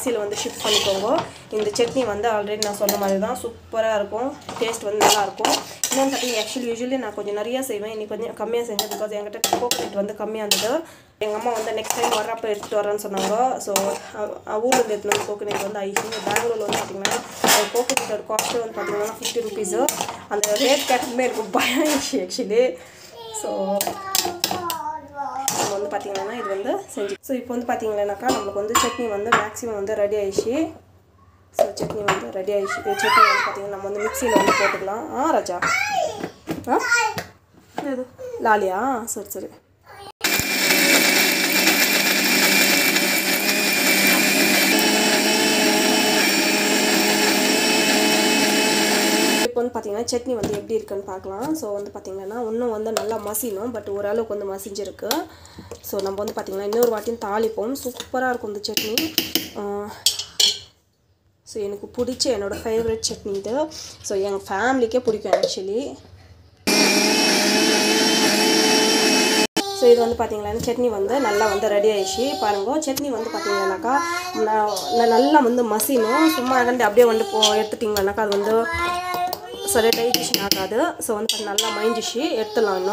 மிக்சியில் வந்து ஷிஃப்ட் பண்ணிக்கோங்க இந்த சட்னி வந்து ஆல்ரெடி நான் சொன்ன மாதிரி தான் சூப்பராக இருக்கும் டேஸ்ட் வந்து நல்லாயிருக்கும் இன்னொன்று பார்த்தீங்கன்னா ஆக்சுவலி யூஸ்வலி நான் கொஞ்சம் நிறையா செய்வேன் இன்னைக்கு கொஞ்சம் கம்மியாக செஞ்சேன் பிகாஸ் என்கிட்ட கோகோனட் வந்து கம்மியாக இருந்தது எங்கள் அம்மா வந்து நெக்ஸ்ட் டைம் வர்றப்போ எடுத்துகிட்டு வரேன்னு சொன்னாங்க ஸோ ஊரில் எடுத்துகிட்டு வந்து கோகோனட் வந்து ஐசி பெங்களூரில் வந்து பார்த்தீங்கன்னா கோகோனட்டோட காஸ்ட்டு வந்து பார்த்தீங்கன்னா ஃபிஃப்டி ருபீஸு அந்த ரேட் கேட்டதுமே எனக்கு பயம் ஆயிடுச்சு ஆக்சுவலி ஸோ நம்ம வந்து பார்த்தீங்கன்னா இது வந்து செஞ்சு ஸோ இப்போ வந்து பார்த்தீங்கன்னாக்கா நம்மளுக்கு வந்து சட்னி வந்து மேக்ஸிமம் வந்து ரெடி ஆயிடுச்சு ஸோ சட்னி வந்து ரெடி ஆயிடுச்சு இது சட்னி வந்து பார்த்தீங்கன்னா நம்ம வந்து மிக்சியில் வந்து போட்டுக்கலாம் ஆ ராஜா ஆ இது லாலியா சரி சரி இப்போ வந்து பார்த்தீங்கன்னா சட்னி வந்து எப்படி இருக்குன்னு பார்க்கலாம் ஸோ வந்து பார்த்தீங்கன்னா இன்னும் வந்து நல்லா மசிணும் பட் ஓரளவுக்கு வந்து மசிஞ்சிருக்கு ஸோ நம்ம வந்து பார்த்தீங்கன்னா இன்னொரு வாட்டியும் தாளிப்போம் சூப்பராக இருக்கும் இந்த சட்னி ஸோ எனக்கு பிடிச்ச என்னோடய ஃபேவரட் சட்னி இது ஸோ எங்கள் ஃபேமிலிக்கே பிடிக்கும் ஆக்சுவலி ஸோ இது வந்து பார்த்தீங்கன்னா சட்னி வந்து நல்லா வந்து ரெடி ஆயிடுச்சு பாருங்க சட்னி வந்து பார்த்தீங்கன்னாக்கா நான் நான் நல்லா வந்து மசினும் சும்மா கண்டு அப்படியே வந்து போ எடுத்துட்டிங்கன்னாக்கா அது வந்து சரியாக டைஜஷன் ஆகாது ஸோ வந்து நல்லா மைஞ்சிச்சு எடுத்துடலாம் இன்னும்